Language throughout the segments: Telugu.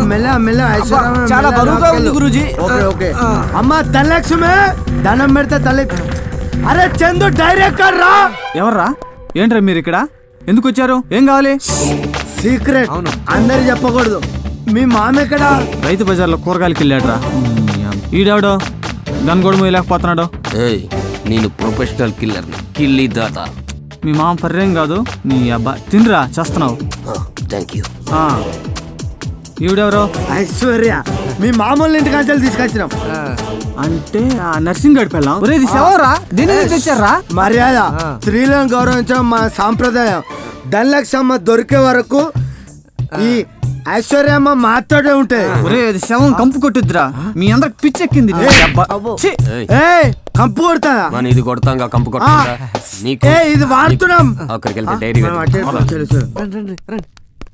మెల్ల మెల్ల ఐశ్వర్యం అబ్బా, చాలా మెల్ల బరువుగా లాక్కెళ్ళు. ఉంది గురూజీ. ఓకే ఓకే ఆ. అమ్మ ధనలక్ష్మి ధనం పెడితే తల్లి అరే చందు డైరెక్టర్ రా ఎవర్రా ఏంట్రా మీరు ఇక్కడ ఎందుకు వచ్చారు ఏం కావాలి సీక్రెట్ అందరు చెప్పకూడదు మీ మామ ఎక్కడ రైతు బజార్లో కూరగాయలకి వెళ్ళాడురా ఈడావిడో గన్ కూడా మోయలేకపోతున్నాడు ఏయ్ నేను ప్రొఫెషనల్ కిల్లర్ కిల్లీ దాత మీ మామ పర్రేం కాదు నీ అబ్బా తినరా చేస్తున్నావు థ్యాంక్ యూ ఆ. ఈవిడెవరో ఐశ్వర్య మీ మామూలు ఇంటికి అంచెలు తీసుకొచ్చినాం అంటే ఆ నర్సింగ్ గడి పెళ్ళాం ఒరే ఇది శవరా దీని నుంచి తెచ్చారా మర్యాద స్త్రీలను గౌరవించడం మన సాంప్రదాయం ధనలక్ష్మ దొరికే వరకు ఈ ఐశ్వర్యమ్మ మాతోటే ఉంటాయి ఒరే ఇది శవం కంపు కొట్టుద్దిరా మీ అందరికి పిచ్చెక్కింది నీ అబ్బా. ఛీ! ఏయ్ ఏ కంపు కొడతాదా మన ఇది కొడతాంగా కంపు ఆ, కొడతా నీకు ఏ ఇది వాడుతున్నాం అక్కడికి వెళ్తే డైరీ మనం అటే వచ్చేది చూడు. రండి రండి రండి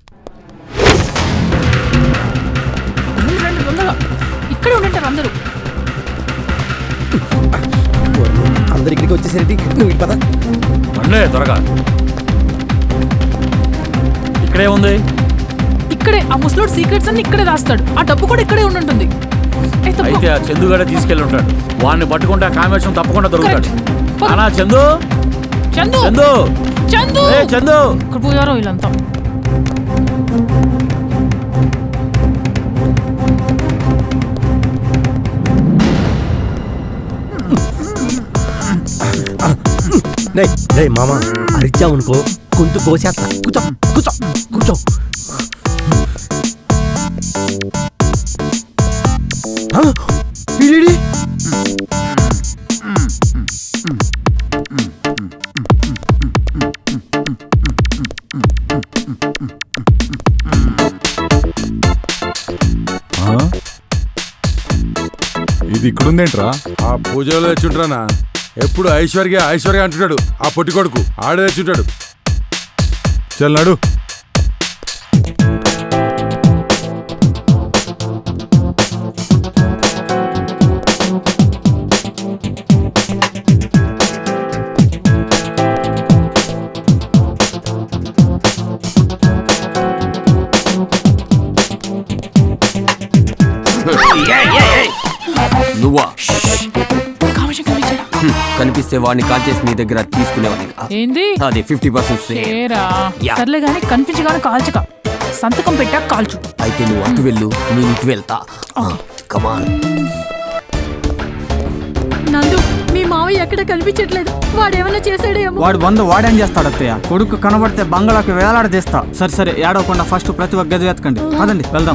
రండి, రండి, తొందరగా ఇక్కడే ఉండంటారు అందరూ అందరు ఇక్కడికి వచ్చేసరికి నువ్వు ఇటు పద రండి త్వరగా ఇక్కడే ఉంది ఇక్కడే ఆ ముసలోడు సీక్రెట్స్ అన్ని ఇక్కడే రాస్తాడు ఆ డబ్బు కూడా ఇక్కడే ఉండుంటుంది ఏ, తప్పుకో. అయితే ఆ చందుగాడే తీసుకెళ్ళి ఉంటాడు వాడిని పట్టుకుంటే ఆ కామేశం తప్పకుండా దొరుకుతాడు Correct. అనా చందు చందు చందు చందు ఏ చందు ఇక్కడ పోయారో వీళ్ళంతా రే రే మామ అరిచావనుకో గొంతు కోసేస్తా కూర్చో కూర్చో కూర్చో ఆ, ఈడీడి. ఇది ఇక్కడుందేంట్రా ఆ పూజలో తెచ్చుంటానా ఎప్పుడు ఐశ్వర్య ఐశ్వర్య అంటున్నాడు ఆ పొట్టి కొడుకు ఆడే తెచ్చుంటాడు చల్ నడు నువ్వా కామేశం కనిపించాడా హ్మ్, కనిపిస్తే వాడిని కాల్ చేసి నీ దగ్గర తీసుకునేవాడిని ఏంది అది ఫిఫ్టీ పర్సెంట్ ఏరా యా. సర్లే గానీ కనిపించగానే కాల్చక సంతకం పెట్టాక కాల్చు అయితే నువ్వు అటు వెళ్ళు నేను ఇటు వెళ్తా కమాన్ నందు మీ మావయ్య ఎక్కడ కనిపించట్లేదు వాడేమన్నా చేశాడేమో వాడు వంద వాడేం చేస్తాడు అత్తయ్య కొడుకు కనబడితే బంగాళాకి వేలాడదీస్తా సరే సరే ఏడవకుండా ఫస్ట్ ప్రతి ఒక్క గది వెతకండి పదండి వెళ్దాం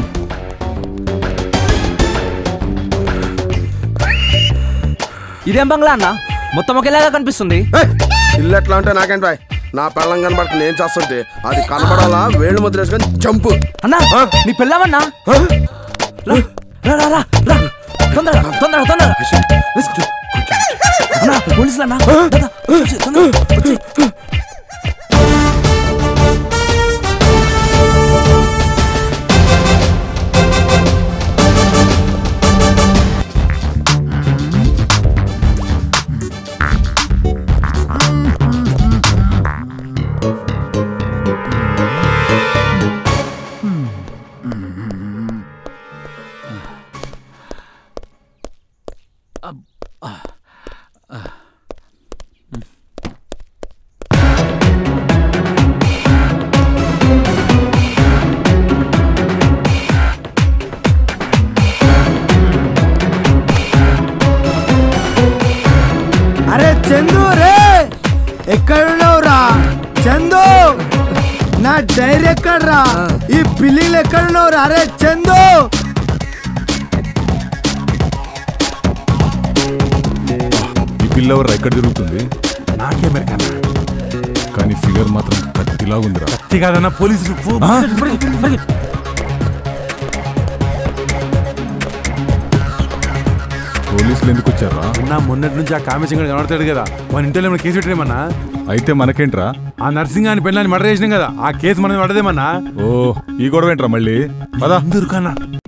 ఇదేం బంగ్లా అన్న మొత్తం ఒకేలాగా కనిపిస్తుంది ఇల్లు ఎట్లా అంటే నాకేంటి బాయ్ నా పెళ్ళం కనబడుతుంది ఏం చేస్తుంటే అది కనబడాలా వేళ్ళు ముద్ర వేసుకొని చంపు అన్నా నీ పిల్లవన్నా రా రా రా రా రా తొందరగా తొందరగా తొందరగా వేసుకో. అన్నా పోలీసులు అన్నా దాదా, వచ్చి, తొందరగా, వచ్చి. అరే చందు రే ఎక్కడున్నావురా చందు నా డైరీ ఎక్కడ్రా ఈ పిల్లిలు ఎక్కడున్నావురా అరే చందు ఈ పిల్లవరు ఎక్కడ తిరుగుతుంది నాకే మెరకన్నా కానీ ఫిగర్ మాత్రం కత్తిలాగుందిరా కత్తి కాదన్నా పోలీసులు పో. పోలీసులు ఎందుకు వచ్చారా నిన్న మొన్నటి నుంచి ఆ కామేశం గడు కనబడతాడు కదా మన ఇంట్లో ఏమైనా కేసు పెట్టలేమన్నా అయితే మనకేంట్రా ఆ నర్సింగ్ అని పెళ్ళాన్ని మర్డర్ చేసినాం కదా ఆ కేసు మనం పడదేమన్నా ఓ ఈ గొడవ ఏంట్రా మళ్ళీ పదా అందరు కన్నా